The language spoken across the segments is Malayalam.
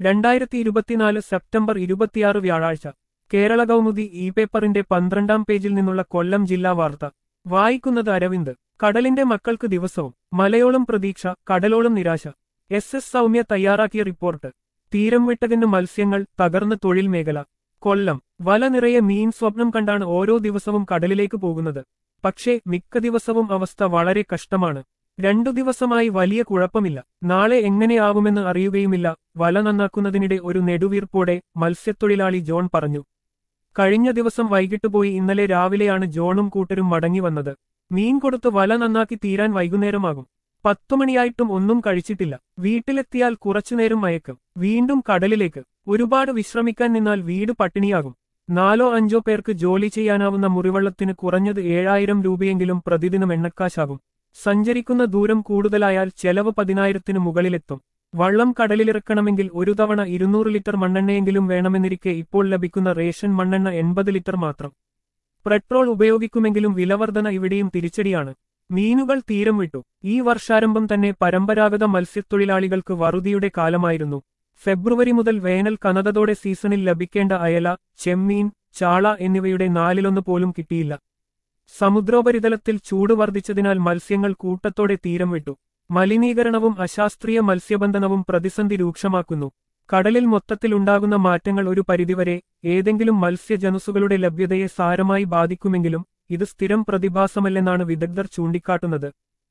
രണ്ടായിരത്തി ഇരുപത്തിനാല് സെപ്റ്റംബർ ഇരുപത്തിയാറ് വ്യാഴാഴ്ച കേരള കൗമുദി ഇ പേപ്പറിന്റെ പന്ത്രണ്ടാം പേജിൽ നിന്നുള്ള കൊല്ലം ജില്ലാ വാർത്ത വായിക്കുന്നത് അരവിന്ദ് കടലിന്റെ മക്കൾക്ക് ദിവസവും മലയോളം പ്രതീക്ഷ കടലോളം നിരാശ എസ് എസ് സൗമ്യ തയ്യാറാക്കിയ റിപ്പോർട്ട് തീരം വിട്ടകന്ന് മത്സ്യങ്ങൾ തകർന്ന് തൊഴിൽ മേഖല കൊല്ലം വല നിറയെ മീൻ സ്വപ്നം കണ്ടാണ് ഓരോ ദിവസവും കടലിലേക്ക് പോകുന്നത് പക്ഷേ മിക്ക ദിവസവും അവസ്ഥ വളരെ കഷ്ടമാണ് രണ്ടു ദിവസമായി വലിയ കുഴപ്പമില്ല നാളെ എങ്ങനെയാവുമെന്ന് അറിയുകയുമില്ല വല നന്നാക്കുന്നതിനിടെ ഒരു നെടുവീർപ്പോടെ മത്സ്യത്തൊഴിലാളി ജോൺ പറഞ്ഞു കഴിഞ്ഞ ദിവസം വൈകിട്ട് പോയി ഇന്നലെ രാവിലെയാണ് ജോണും കൂട്ടരും മടങ്ങി വന്നത് മീൻ കൊടുത്ത് വല നന്നാക്കി തീരാൻ വൈകുന്നേരമാകും പത്തുമണിയായിട്ടും ഒന്നും കഴിച്ചിട്ടില്ല വീട്ടിലെത്തിയാൽ കുറച്ചുനേരം മയക്കും വീണ്ടും കടലിലേക്ക് ഒരുപാട് വിശ്രമിക്കാൻ നിന്നാൽ വീട് പട്ടിണിയാകും നാലോ അഞ്ചോ പേർക്ക് ജോലി ചെയ്യാനാവുന്ന മുറിവെള്ളത്തിന് കുറഞ്ഞത് ഏഴായിരം രൂപയെങ്കിലും പ്രതിദിനം എണ്ണക്കാശാകും സഞ്ചരിക്കുന്ന ദൂരം കൂടുതലായാൽ ചെലവ് പതിനായിരത്തിനു മുകളിലെത്തും വള്ളം കടലിലിറക്കണമെങ്കിൽ ഒരു തവണ ഇരുന്നൂറ് ലിറ്റർ മണ്ണെണ്ണയെങ്കിലും വേണമെന്നിരിക്കെ ഇപ്പോൾ ലഭിക്കുന്ന റേഷൻ മണ്ണെണ്ണ എൺപത് ലിറ്റർ മാത്രം പെട്രോൾ ഉപയോഗിക്കുമെങ്കിലും വിലവർധന ഇവിടെയും തിരിച്ചടിയാണ് മീനുകൾ തീരം വിട്ടു ഈ വർഷാരംഭം തന്നെ പരമ്പരാഗത മത്സ്യത്തൊഴിലാളികൾക്ക് വറുതിയുടെ കാലമായിരുന്നു ഫെബ്രുവരി മുതൽ വേനൽ കനതതോടെ സീസണിൽ ലഭിക്കേണ്ട അയല ചെമ്മീൻ ചാള എന്നിവയുടെ നാലിലൊന്ന് പോലും കിട്ടിയില്ല സമുദ്രോപരിതലത്തിൽ ചൂട് വർദ്ധിച്ചതിനാൽ മത്സ്യങ്ങൾ കൂട്ടത്തോടെ തീരം വിട്ടു മലിനീകരണവും അശാസ്ത്രീയ മത്സ്യബന്ധനവും പ്രതിസന്ധി രൂക്ഷമാക്കുന്നു കടലിൽ മൊത്തത്തിലുണ്ടാകുന്ന മാറ്റങ്ങൾ ഒരു പരിധിവരെ ഏതെങ്കിലും മത്സ്യജനുസുകളുടെ ലഭ്യതയെ സാരമായി ബാധിക്കുമെങ്കിലും ഇത് സ്ഥിരം പ്രതിഭാസമല്ലെന്നാണ് വിദഗ്ധർ ചൂണ്ടിക്കാട്ടുന്നത്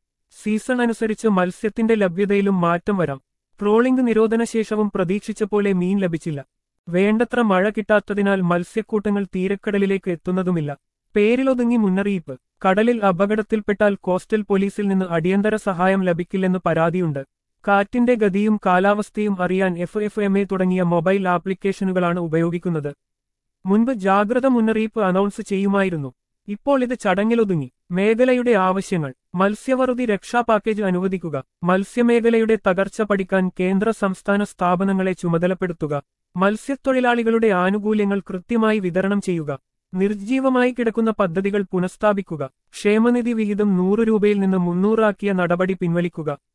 സീസൺ അനുസരിച്ച് മത്സ്യത്തിന്റെ ലഭ്യതയിലും മാറ്റം വരാം ട്രോളിംഗ് നിരോധനശേഷവും പ്രതീക്ഷിച്ച പോലെ മീൻ ലഭിച്ചില്ല വേണ്ടത്ര മഴ കിട്ടാത്തതിനാൽ മത്സ്യക്കൂട്ടങ്ങൾ തീരക്കടലിലേക്ക് എത്തുന്നതുമില്ല പേരിലൊതുങ്ങി മുന്നറിയിപ്പ് കടലിൽ അപകടത്തിൽപ്പെട്ടാൽ കോസ്റ്റൽ പോലീസിൽ നിന്ന് അടിയന്തര സഹായം ലഭിക്കില്ലെന്ന് പരാതിയുണ്ട് കാറ്റിന്റെ ഗതിയും കാലാവസ്ഥയും അറിയാൻ എഫ് എഫ് എം എ തുടങ്ങിയ മൊബൈൽ ആപ്ലിക്കേഷനുകളാണ് ഉപയോഗിക്കുന്നത് മുൻപ് ജാഗ്രത മുന്നറിയിപ്പ് അനൗൺസ് ചെയ്യുമായിരുന്നു ഇപ്പോൾ ഇത് ചടങ്ങിലൊതുങ്ങി മേഖലയുടെ ആവശ്യങ്ങൾ മത്സ്യവറുതി രക്ഷാ പാക്കേജ് അനുവദിക്കുക മത്സ്യമേഖലയുടെ തകർച്ച പഠിക്കാൻ കേന്ദ്ര സംസ്ഥാന സ്ഥാപനങ്ങളെ ചുമതലപ്പെടുത്തുക മത്സ്യത്തൊഴിലാളികളുടെ ആനുകൂല്യങ്ങൾ കൃത്യമായി വിതരണം ചെയ്യുക നിർജ്ജീവമായി കിടക്കുന്ന പദ്ധതികൾ പുനഃസ്ഥാപിക്കുക ക്ഷേമനിധി വിഹിതം നൂറ് രൂപയിൽ നിന്ന് മുന്നൂറാക്കിയ നടപടി പിൻവലിക്കുക